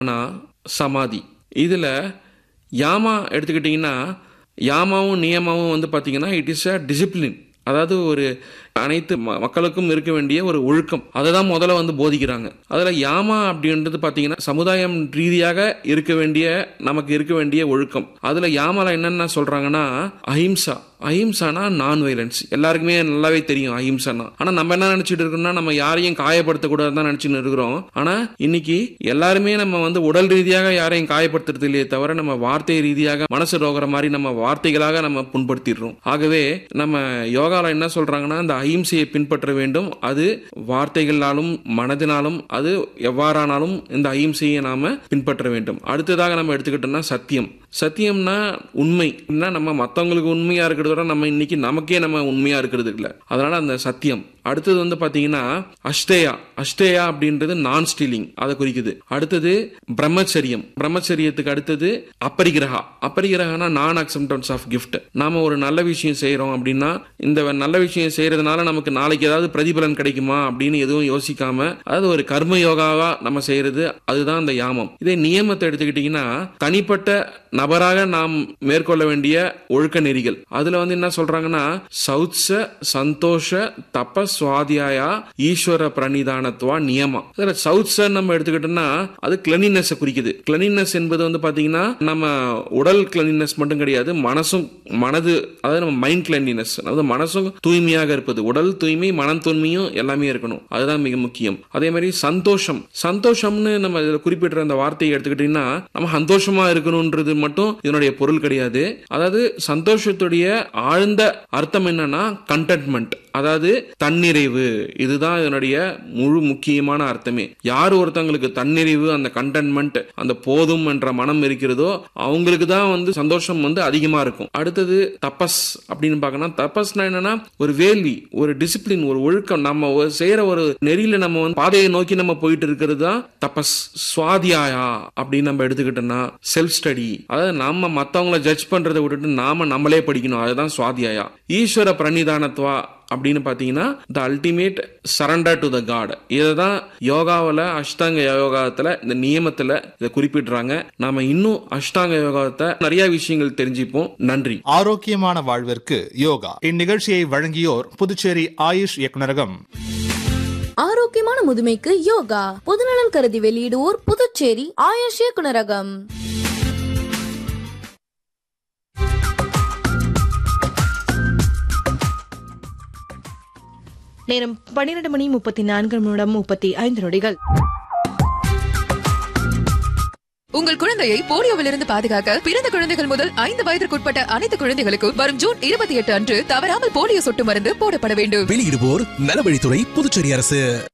சமாதி இதில் யாமா எடுத்துக்கிட்டிங்கன்னா யாமாவும் நியமாவும் வந்து பார்த்தீங்கன்னா இட் இஸ் அ டிசிப்ளின் அதாவது ஒரு அனைத்து ம- மக்களுக்கும் இருக்க வேண்டிய ஒரு ஒழுக்கம் அதை தான் முதல்ல வந்து போதிக்கிறாங்க அதில் யாமா அப்படின்றது பார்த்தீங்கன்னா சமுதாயம் ரீதியாக இருக்க வேண்டிய நமக்கு இருக்க வேண்டிய ஒழுக்கம் அதில் யாமால என்னென்ன சொல்கிறாங்கன்னா அஹிம்சா அஹிம்சானா நான் வைலன்ஸ் எல்லாருக்குமே நல்லாவே தெரியும் அஹிம்சானா ஆனால் நம்ம என்ன நினச்சிட்டு இருக்கோம்னா நம்ம யாரையும் காயப்படுத்தக்கூடாது தான் நினச்சிட்டு இருக்கிறோம் ஆனால் இன்னைக்கு எல்லாருமே நம்ம வந்து உடல் ரீதியாக யாரையும் காயப்படுத்துறது இல்லையே தவிர நம்ம வார்த்தை ரீதியாக மனசு ரோகிற மாதிரி நம்ம வார்த்தைகளாக நம்ம புண்படுத்திடுறோம் ஆகவே நம்ம யோகால என்ன சொல்றாங்கன்னா இந்த அஹிம்சையை பின்பற்ற வேண்டும் அது வார்த்தைகளாலும் மனதினாலும் அது எவ்வாறானாலும் இந்த அஹிம்சையை நாம பின்பற்ற வேண்டும் அடுத்ததாக நம்ம எடுத்துக்கிட்டோம்னா சத்தியம் சத்தியம்னா உண்மை என்ன நம்ம மற்றவங்களுக்கு உண்மையா இருக்கிறத விட நம்ம இன்னைக்கு நமக்கே நம்ம உண்மையா இருக்கிறது இல்ல அதனால அந்த சத்தியம் அடுத்தது வந்து பாத்தீங்கன்னா அஷ்டேயா அஷ்டேயா அப்படின்றது நான் ஸ்டீலிங் அதை குறிக்குது அடுத்தது பிரம்மச்சரியம் பிரம்மச்சரியத்துக்கு அடுத்தது அப்பரிகிரகா அப்பரிகிரகனா நான் அக்செப்டன்ஸ் ஆஃப் கிஃப்ட் நாம ஒரு நல்ல விஷயம் செய்றோம் அப்படின்னா இந்த நல்ல விஷயம் செய்யறதுனால நமக்கு நாளைக்கு ஏதாவது பிரதிபலன் கிடைக்குமா அப்படின்னு எதுவும் யோசிக்காம அதாவது ஒரு கர்ம யோகாவா நம்ம செய்யறது அதுதான் அந்த யாமம் இதே நியமத்தை எடுத்துக்கிட்டீங்கன்னா தனிப்பட்ட நபராக நாம் மேற்கொள்ள வேண்டிய ஒழுக்க நெறிகள் அதுல வந்து என்ன சொல்றாங்கன்னா சௌத்ச சந்தோஷ தப சுவாதியாயா ஈஸ்வர பிரணிதானத்துவா நியமம் இதுல சௌத்ச நம்ம எடுத்துக்கிட்டோம்னா அது கிளனினஸ் குறிக்குது கிளனினஸ் என்பது வந்து பாத்தீங்கன்னா நம்ம உடல் கிளனினஸ் மட்டும் கிடையாது மனசும் மனது அதாவது நம்ம மைண்ட் கிளனினஸ் அதாவது மனசும் தூய்மையாக இருப்பது உடல் தூய்மை மனம் தூய்மையும் எல்லாமே இருக்கணும் அதுதான் மிக முக்கியம் அதே மாதிரி சந்தோஷம் சந்தோஷம்னு நம்ம இதுல குறிப்பிடுற அந்த வார்த்தையை எடுத்துக்கிட்டீங்கன்னா நம்ம சந்தோஷமா இருக்கணும்ன்றது மட்டும் இதனுடைய பொருள் கிடையாது அதாவது சந்தோஷத்துடைய ஆழ்ந்த அர்த்தம் என்னன்னா கண்டென்ட்மெண்ட் அதாவது தன்னிறைவு இதுதான் இதனுடைய முழு முக்கியமான அர்த்தமே யார் ஒருத்தங்களுக்கு தன்னிறைவு அந்த கண்டென்ட்மெண்ட் அந்த போதும் என்ற மனம் இருக்கிறதோ அவங்களுக்கு தான் வந்து சந்தோஷம் வந்து அதிகமா இருக்கும் அடுத்தது தபஸ் அப்படின்னு பார்க்கணும் தபஸ்னா என்னன்னா ஒரு வேள்வி ஒரு டிசிப்ளின் ஒரு ஒழுக்கம் நம்ம ஒரு செய்யற ஒரு நெறியில நம்ம வந்து பாதையை நோக்கி நம்ம போயிட்டு இருக்கிறது தான் தபஸ் சுவாதியாயா அப்படின்னு நம்ம எடுத்துக்கிட்டோம்னா செல்ஃப் ஸ்டடி அதாவது நம்ம மத்தவங்கள ஜட்ஜ் பண்றதை விட்டுட்டு நாம நம்மளே படிக்கணும் அதுதான் சுவாதியாயா ஈஸ்வர பிரணிதானத்துவா அப்படின்னு பார்த்தீங்கன்னா the ultimate surrender to the god இதை தான் யோகாவில் அஷ்டாங்க யோகாத்தில் இந்த நியமத்தில் இதை குறிப்பிடுறாங்க நாம இன்னும் அஷ்டாங்க யோகாத்தை நிறைய விஷயங்கள் தெரிஞ்சுப்போம் நன்றி ஆரோக்கியமான வாழ்விற்கு யோகா இந்நிகழ்ச்சியை வழங்கியோர் புதுச்சேரி ஆயுஷ் இயக்குநரகம் ஆரோக்கியமான முதுமைக்கு யோகா பொதுநலன் கருதி வெளியிடுவோர் புதுச்சேரி ஆயுஷ் இயக்குனரகம் நேரம் பன்னிரண்டு மணி முப்பத்தி நான்கு நிமிடம் முப்பத்தி ஐந்து நொடிகள் உங்கள் குழந்தையை போலியோவிலிருந்து பாதுகாக்க பிறந்த குழந்தைகள் முதல் ஐந்து வயதிற்குட்பட்ட அனைத்து குழந்தைகளுக்கும் வரும் ஜூன் இருபத்தி எட்டு அன்று தவறாமல் போலியோ சொட்டு மருந்து போடப்பட வேண்டும் வெளியிடுவோர் நலவழித்துறை புதுச்சேரி அரசு